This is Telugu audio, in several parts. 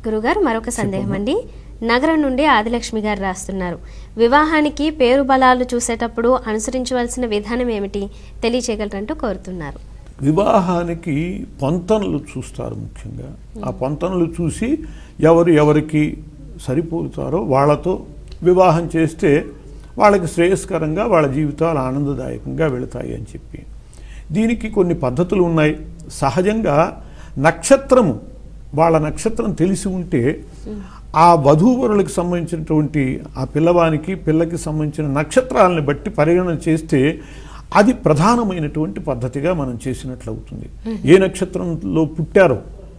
గురుగారు మరొక సందేహం అండి నగరం నుండి ఆదిలక్ష్మి గారు రాస్తున్నారు వివాహానికి పేరు బలాలు చూసేటప్పుడు అనుసరించవలసిన విధానం ఏమిటి తెలియచేయగలరంటూ కోరుతున్నారు వివాహానికి పొంతనలు చూస్తారు ముఖ్యంగా ఆ పొంతనలు చూసి ఎవరు ఎవరికి సరిపోతారో వాళ్ళతో వివాహం చేస్తే వాళ్ళకి శ్రేయస్కరంగా వాళ్ళ జీవితాలు ఆనందదాయకంగా వెళతాయి అని చెప్పి దీనికి కొన్ని పద్ధతులు ఉన్నాయి సహజంగా నక్షత్రము వాళ్ళ నక్షత్రం తెలిసి ఉంటే ఆ వధూవరులకు సంబంధించినటువంటి ఆ పిల్లవానికి పిల్లకి సంబంధించిన నక్షత్రాలను బట్టి పరిగణన చేస్తే అది ప్రధానమైనటువంటి పద్ధతిగా మనం చేసినట్లు అవుతుంది ఏ నక్షత్రంలో పుట్టారో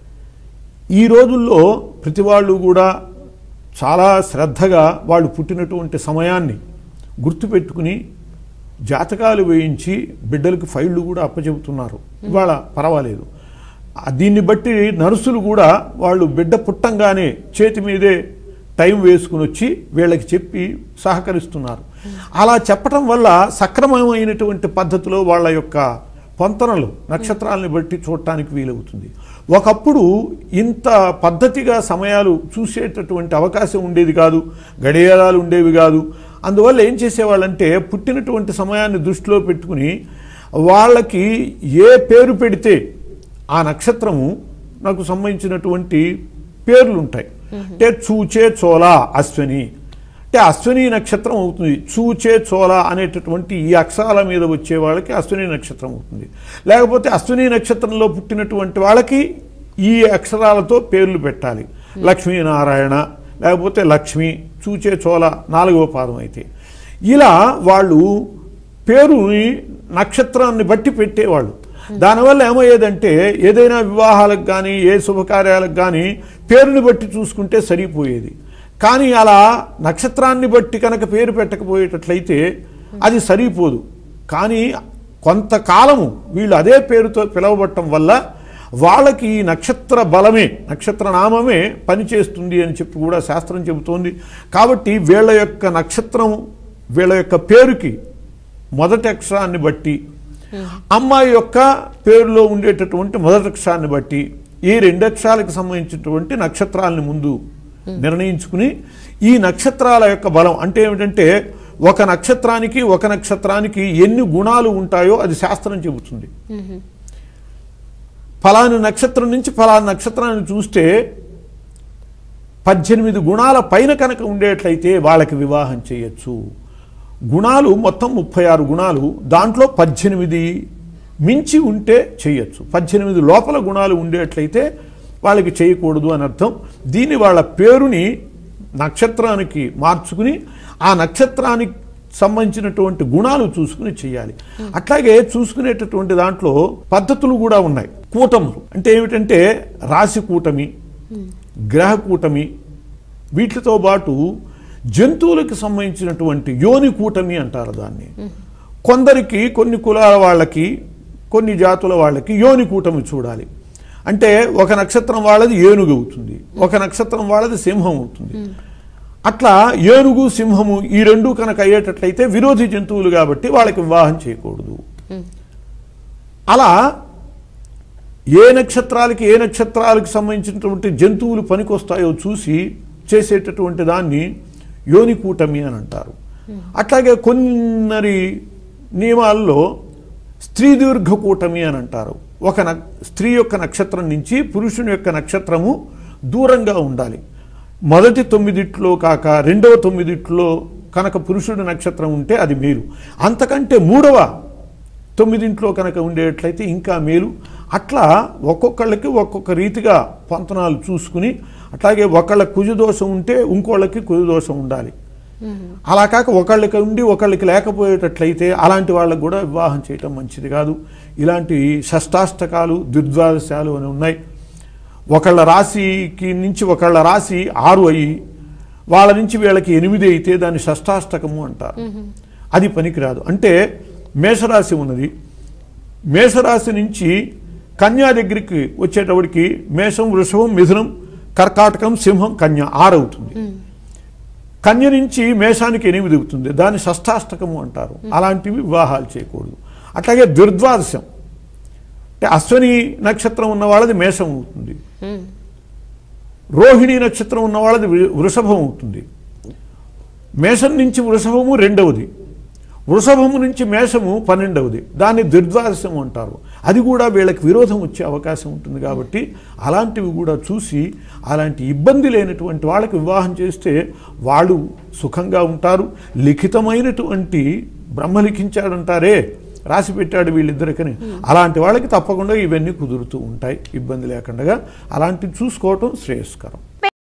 ఈ రోజుల్లో ప్రతి వాళ్ళు కూడా చాలా శ్రద్ధగా వాళ్ళు పుట్టినటువంటి సమయాన్ని గుర్తుపెట్టుకుని జాతకాలు వేయించి బిడ్డలకు ఫైళ్ళు కూడా అప్పచెబుతున్నారు ఇవాళ పర్వాలేదు ఆ దీన్ని బట్టి నర్సులు కూడా వాళ్ళు బిడ్డ పుట్టంగానే చేతి మీదే టైం వేసుకుని వచ్చి వీళ్ళకి చెప్పి సహకరిస్తున్నారు అలా చెప్పటం వల్ల సక్రమమైనటువంటి పద్ధతిలో వాళ్ళ యొక్క పొంతనలు నక్షత్రాలను బట్టి చూడటానికి వీలవుతుంది ఒకప్పుడు ఇంత పద్ధతిగా సమయాలు చూసేటటువంటి అవకాశం ఉండేది కాదు గడియారాలు ఉండేవి కాదు అందువల్ల ఏం చేసేవాళ్ళంటే పుట్టినటువంటి సమయాన్ని దృష్టిలో పెట్టుకుని వాళ్ళకి ఏ పేరు పెడితే ఆ నక్షత్రము నాకు సంబంధించినటువంటి పేర్లు ఉంటాయి అంటే చూచే చోళ అశ్వని అంటే అశ్వని నక్షత్రం అవుతుంది చూచే చోళ అనేటటువంటి ఈ అక్షరాల మీద వచ్చే వాళ్ళకి అశ్వని నక్షత్రం అవుతుంది లేకపోతే అశ్వని నక్షత్రంలో పుట్టినటువంటి వాళ్ళకి ఈ అక్షరాలతో పేర్లు పెట్టాలి లక్ష్మీనారాయణ లేకపోతే లక్ష్మి చూచే చోళ నాలుగవ పాదం అయితే ఇలా వాళ్ళు పేరుని నక్షత్రాన్ని బట్టి పెట్టేవాళ్ళు దానివల్ల ఏమయ్యేదంటే ఏదైనా వివాహాలకు కానీ ఏ శుభకార్యాలకు కానీ పేరుని బట్టి చూసుకుంటే సరిపోయేది కానీ అలా నక్షత్రాన్ని బట్టి కనుక పేరు పెట్టకపోయేటట్లయితే అది సరిపోదు కానీ కొంతకాలము వీళ్ళు అదే పేరుతో పిలవబట్టం వల్ల వాళ్ళకి ఈ నక్షత్ర బలమే నక్షత్ర నామమే పనిచేస్తుంది అని చెప్పి కూడా శాస్త్రం చెబుతోంది కాబట్టి వీళ్ళ యొక్క నక్షత్రం వీళ్ళ యొక్క పేరుకి మొదటి అక్షరాన్ని బట్టి అమ్మాయి యొక్క పేరులో ఉండేటటువంటి మొదటి అక్షరాన్ని బట్టి ఈ రెండు అక్షరాలకు సంబంధించినటువంటి నక్షత్రాలని ముందు నిర్ణయించుకుని ఈ నక్షత్రాల యొక్క బలం అంటే ఏమిటంటే ఒక నక్షత్రానికి ఒక నక్షత్రానికి ఎన్ని గుణాలు ఉంటాయో అది శాస్త్రం చెబుతుంది ఫలాని నక్షత్రం నుంచి ఫలాని నక్షత్రాన్ని చూస్తే పద్దెనిమిది గుణాల పైన కనుక ఉండేట్లయితే వాళ్ళకి వివాహం చేయొచ్చు గుణాలు మొత్తం ముప్పై ఆరు గుణాలు దాంట్లో పద్దెనిమిది మించి ఉంటే చేయొచ్చు పద్దెనిమిది లోపల గుణాలు ఉండేట్లయితే వాళ్ళకి చేయకూడదు అని అర్థం దీన్ని వాళ్ళ పేరుని నక్షత్రానికి మార్చుకుని ఆ నక్షత్రానికి సంబంధించినటువంటి గుణాలు చూసుకుని చేయాలి అట్లాగే చూసుకునేటటువంటి దాంట్లో పద్ధతులు కూడా ఉన్నాయి కూటములు అంటే ఏమిటంటే రాశి కూటమి గ్రహ కూటమి వీటితో పాటు జంతువులకు సంబంధించినటువంటి యోని కూటమి అంటారు దాన్ని కొందరికి కొన్ని కులాల వాళ్ళకి కొన్ని జాతుల వాళ్ళకి యోని కూటమి చూడాలి అంటే ఒక నక్షత్రం వాళ్ళది ఏనుగు అవుతుంది ఒక నక్షత్రం వాళ్ళది సింహం అవుతుంది అట్లా ఏనుగు సింహము ఈ రెండు కనుక అయ్యేటట్లయితే విరోధి జంతువులు కాబట్టి వాళ్ళకి వివాహం చేయకూడదు అలా ఏ నక్షత్రాలకి ఏ నక్షత్రాలకు సంబంధించినటువంటి జంతువులు పనికొస్తాయో చూసి చేసేటటువంటి దాన్ని యోని కూటమి అని అంటారు అట్లాగే కొన్ని నియమాల్లో స్త్రీ దీర్ఘ కూటమి అని అంటారు ఒక న స్త్రీ యొక్క నక్షత్రం నుంచి పురుషుని యొక్క నక్షత్రము దూరంగా ఉండాలి మొదటి తొమ్మిదిట్లో కాక రెండవ తొమ్మిదిట్లో కనుక పురుషుడి నక్షత్రం ఉంటే అది మేలు అంతకంటే మూడవ తొమ్మిదింట్లో కనుక ఉండేట్లయితే ఇంకా మేలు అట్లా ఒక్కొక్కళ్ళకి ఒక్కొక్క రీతిగా పొంతనాలు చూసుకుని అట్లాగే ఒకళ్ళ కుజదోషం ఉంటే ఇంకోళ్ళకి కుజదోషం ఉండాలి అలా కాక ఒకళ్ళకి ఉండి ఒకళ్ళకి లేకపోయేటట్లయితే అలాంటి వాళ్ళకు కూడా వివాహం చేయటం మంచిది కాదు ఇలాంటి షష్టాష్టకాలు దుర్ద్వాదశాలు అని ఉన్నాయి ఒకళ్ళ రాశికి నుంచి ఒకళ్ళ రాశి ఆరు అయ్యి వాళ్ళ నుంచి వీళ్ళకి ఎనిమిది అయితే దాన్ని షష్టాష్టకము అంటారు అది పనికిరాదు అంటే మేషరాశి ఉన్నది మేషరాశి నుంచి కన్యా దగ్గరికి వచ్చేటప్పటికి మేషం వృషభం మిథునం కర్కాటకం సింహం కన్య ఆరు అవుతుంది కన్య నుంచి మేషానికి ఎనిమిది అవుతుంది దాన్ని షష్టాష్టకము అంటారు అలాంటివి వివాహాలు చేయకూడదు అట్లాగే దుర్ద్వాదశం అంటే అశ్వని నక్షత్రం ఉన్న వాళ్ళది మేషం అవుతుంది రోహిణి నక్షత్రం ఉన్న వాళ్ళది వృ- వృషభం అవుతుంది మేషం నుంచి వృషభము రెండవది వృషభము నుంచి మేషము పన్నెండవది దాన్ని దుర్ద్వాదశం అంటారు అది కూడా వీళ్ళకి విరోధం వచ్చే అవకాశం ఉంటుంది కాబట్టి అలాంటివి కూడా చూసి అలాంటి ఇబ్బంది లేనటువంటి వాళ్ళకి వివాహం చేస్తే వాళ్ళు సుఖంగా ఉంటారు లిఖితమైనటువంటి బ్రహ్మ లిఖించాడంటారే రాసి పెట్టాడు వీళ్ళిద్దరికని అలాంటి వాళ్ళకి తప్పకుండా ఇవన్నీ కుదురుతూ ఉంటాయి ఇబ్బంది లేకుండా అలాంటివి చూసుకోవటం శ్రేయస్కరం